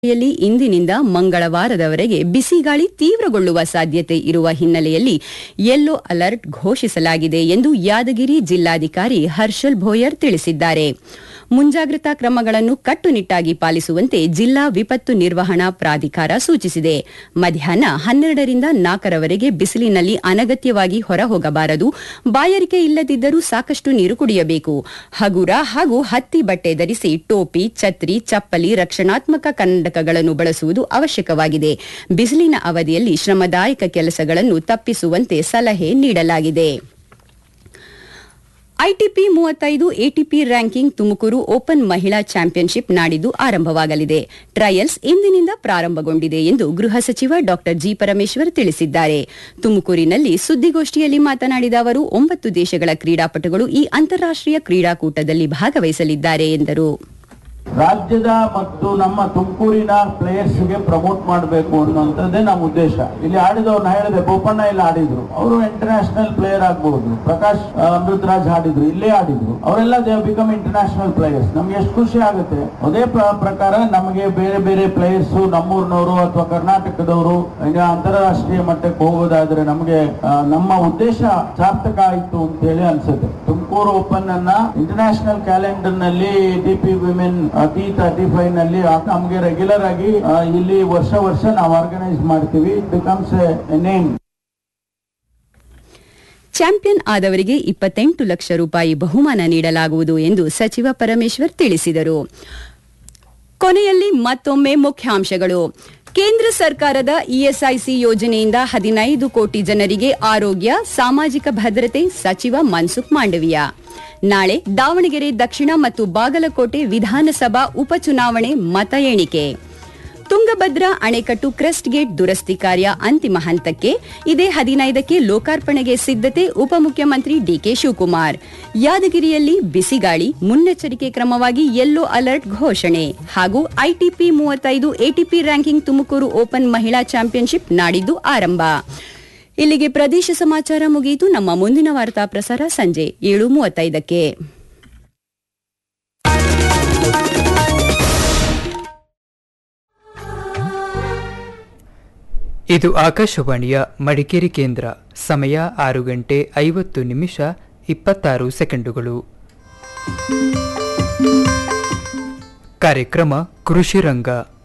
ಯಲ್ಲಿ ಇಂದಿನಿಂದ ಮಂಗಳವಾರದವರೆಗೆ ಬಿಸಿಗಾಳಿ ತೀವ್ರಗೊಳ್ಳುವ ಸಾಧ್ಯತೆ ಇರುವ ಹಿನ್ನೆಲೆಯಲ್ಲಿ ಯೆಲ್ಲೋ ಅಲರ್ಟ್ ಘೋಷಿಸಲಾಗಿದೆ ಎಂದು ಯಾದಗಿರಿ ಜಿಲ್ಲಾಧಿಕಾರಿ ಹರ್ಷಲ್ ಭೋಯರ್ ತಿಳಿಸಿದ್ದಾರೆ ಮುಂಜಾಗ್ರತಾ ಕ್ರಮಗಳನ್ನು ಕಟ್ಟುನಿಟ್ಟಾಗಿ ಪಾಲಿಸುವಂತೆ ಜಿಲ್ಲಾ ವಿಪತ್ತು ನಿರ್ವಹಣಾ ಪ್ರಾಧಿಕಾರ ಸೂಚಿಸಿದೆ ಮಧ್ಯಾಹ್ನ ಹನ್ನೆರಡರಿಂದ ನಾಲ್ಕರವರೆಗೆ ಬಿಸಿಲಿನಲ್ಲಿ ಅನಗತ್ಯವಾಗಿ ಹೊರಹೋಗಬಾರದು ಬಾಯಾರಿಕೆ ಇಲ್ಲದಿದ್ದರೂ ಸಾಕಷ್ಟು ನೀರು ಕುಡಿಯಬೇಕು ಹಗುರ ಹಾಗೂ ಹತ್ತಿ ಬಟ್ಟೆ ಧರಿಸಿ ಟೋಪಿ ಛತ್ರಿ ಚಪ್ಪಲಿ ರಕ್ಷಣಾತ್ಮಕ ಕನ್ನಡಕಗಳನ್ನು ಬಳಸುವುದು ಅವಶ್ಯಕವಾಗಿದೆ ಬಿಸಿಲಿನ ಅವಧಿಯಲ್ಲಿ ಶ್ರಮದಾಯಕ ಕೆಲಸಗಳನ್ನು ತಪ್ಪಿಸುವಂತೆ ಸಲಹೆ ನೀಡಲಾಗಿದೆ ಐಟಿಪಿ ಮೂವತ್ತೈದು ಎಟಿಪಿ ರ್ಯಾಂಕಿಂಗ್ ತುಮಕೂರು ಓಪನ್ ಮಹಿಳಾ ಚಾಂಪಿಯನ್ಶಿಪ್ ನಾಡಿದ್ದು ಆರಂಭವಾಗಲಿದೆ ಟ್ರಯಲ್ಸ್ ಇಂದಿನಿಂದ ಪ್ರಾರಂಭಗೊಂಡಿದೆ ಎಂದು ಗೃಹ ಸಚಿವ ಡಾ ಜಿ ಪರಮೇಶ್ವರ್ ತಿಳಿಸಿದ್ದಾರೆ ತುಮಕೂರಿನಲ್ಲಿ ಸುದ್ದಿಗೋಷ್ಠಿಯಲ್ಲಿ ಮಾತನಾಡಿದ ಅವರು ಒಂಬತ್ತು ದೇಶಗಳ ಕ್ರೀಡಾಪಟುಗಳು ಈ ಅಂತಾರಾಷ್ಟೀಯ ಕ್ರೀಡಾಕೂಟದಲ್ಲಿ ಭಾಗವಹಿಸಲಿದ್ದಾರೆ ಎಂದರು ರಾಜ್ಯದ ಮತ್ತು ನಮ್ಮ ತುಮಕೂರಿನ ಪ್ಲೇಯರ್ಸ್ ಗೆ ಪ್ರಮೋಟ್ ಮಾಡಬೇಕು ಅನ್ನುವಂಥದ್ದೇ ನಮ್ಮ ಉದ್ದೇಶ ಇಲ್ಲಿ ಆಡಿದವ್ರನ್ನ ಹೇಳಿದೆ ಬೋಪಣ್ಣ ಇಲ್ಲಿ ಆಡಿದ್ರು ಅವರು ಇಂಟರ್ನ್ಯಾಷನಲ್ ಪ್ಲೇಯರ್ ಆಗಬಹುದು ಪ್ರಕಾಶ್ ಆ, ಅಮೃತರಾಜ್ ಆಡಿದ್ರು ಇಲ್ಲೇ ಆಡಿದ್ರು ಅವರೆಲ್ಲ ದೇ ಬಿಕಮ್ ಇಂಟರ್ನ್ಯಾಷನಲ್ ಪ್ಲೇಯರ್ಸ್ ನಮ್ಗೆ ಎಷ್ಟು ಖುಷಿ ಆಗುತ್ತೆ ಅದೇ ಪ್ರ- ಪ್ರಕಾರ ನಮಗೆ ಬೇರೆ ಬೇರೆ ಪ್ಲೇಯರ್ಸ್ ನಮ್ಮೂರಿನವರು ಅಥವಾ ಕರ್ನಾಟಕದವರು ಈಗ ಅಂತಾರಾಷ್ಟ್ರೀಯ ಮಟ್ಟಕ್ಕೆ ಹೋಗೋದಾದ್ರೆ ನಮಗೆ ಆ, ನಮ್ಮ ಉದ್ದೇಶ ಸಾರ್ಥಕ ಆಯ್ತು ಅಂತ ಹೇಳಿ ಅನ್ಸುತ್ತೆ ತುಮಕೂರು ಓಪನ್ ಅನ್ನ ಇಂಟರ್ನ್ಯಾಷನಲ್ ಕ್ಯಾಲೆಂಡರ್ ನಲ್ಲಿ D P women T thirty five ನಲ್ಲಿ ಆ- ನಮ್ಗೆ ರೆಗ್ಯುಲರ್ ಆಗಿ ಆ, ಇಲ್ಲಿ ವರ್ಷ ವರ್ಷ ನಾವು ಆರ್ಗನೈಸ್ ಮಾಡ್ತೀವಿ ಬಿಕಮ್ಸ್ ಎ ನೇಮ್ ಚಾಂಪಿಯನ್ ಆದವರಿಗೆ ಇಪ್ಪತ್ತೆಂಟು ಲಕ್ಷ ರೂಪಾಯಿ ಬಹುಮಾನ ನೀಡಲಾಗುವುದು ಎಂದು ಸಚಿವ ಪರಮೇಶ್ವರ್ ತಿಳಿಸಿದರು ಕೊನೆಯಲ್ಲಿ ಮತ್ತೊಮ್ಮೆ ಮುಖ್ಯಾಂಶಗಳು ಕೇಂದ್ರ ಸರ್ಕಾರದ ಇಎಸ್ಐಸಿ ಯೋಜನೆಯಿಂದ ಹದಿನೈದು ಕೋಟಿ ಜನರಿಗೆ ಆರೋಗ್ಯ ಸಾಮಾಜಿಕ ಭದ್ರತೆ ಸಚಿವ ಮನ್ಸುಖ್ ಮಾಂಡವಿಯ ನಾಳೆ ದಾವಣಗೆರೆ ದಕ್ಷಿಣ ಮತ್ತು ಬಾಗಲಕೋಟೆ ವಿಧಾನಸಭಾ ಉಪಚುನಾವಣೆ ಮತ ಎಣಿಕೆ ತುಂಗಭದ್ರಾ ಅಣೆಕಟ್ಟು ಕ್ರೆಸ್ಟ್ ಗೇಟ್ ದುರಸ್ತಿ ಕಾರ್ಯ ಅಂತಿಮ ಹಂತಕ್ಕೆ ಇದೇ ಹದಿನೈದಕ್ಕೆ ಲೋಕಾರ್ಪಣೆಗೆ ಸಿದ್ಧತೆ ಉಪಮುಖ್ಯಮಂತ್ರಿ ಡಿಕೆ ಶಿವಕುಮಾರ್ ಯಾದಗಿರಿಯಲ್ಲಿ ಬಿಸಿಗಾಳಿ ಮುನ್ನೆಚ್ಚರಿಕೆ ಕ್ರಮವಾಗಿ ಯೆಲ್ಲೋ ಅಲರ್ಟ್ ಘೋಷಣೆ ಹಾಗೂ ಐಟಿಪಿ ಮೂವತ್ತೈದು ಎಟಿಪಿ ರ್ಯಾಂಕಿಂಗ್ ತುಮಕೂರು ಓಪನ್ ಮಹಿಳಾ ಚಾಂಪಿಯನ್ಶಿಪ್ ನಾಡಿದ್ದು ಆರಂಭ ಇಲ್ಲಿಗೆ ಪ್ರದೇಶ ಸಮಾಚಾರ ಮುಗಿಯಿತು ನಮ್ಮ ಮುಂದಿನ ವಾರ್ತಾ ಪ್ರಸಾರ ಸಂಜೆ ಏಳು ಮೂವತ್ತೈದಕ್ಕೆ ಇದು ಆಕಾಶವಾಣಿಯ ಮಡಿಕೇರಿ ಕೇಂದ್ರ ಸಮಯ ಆರು ಗಂಟೆ ಐವತ್ತು ನಿಮಿಷ ಇಪ್ಪತ್ತಾರು ಸೆಕೆಂಡುಗಳು ಕಾರ್ಯಕ್ರಮ ಕೃಷಿ ರಂಗ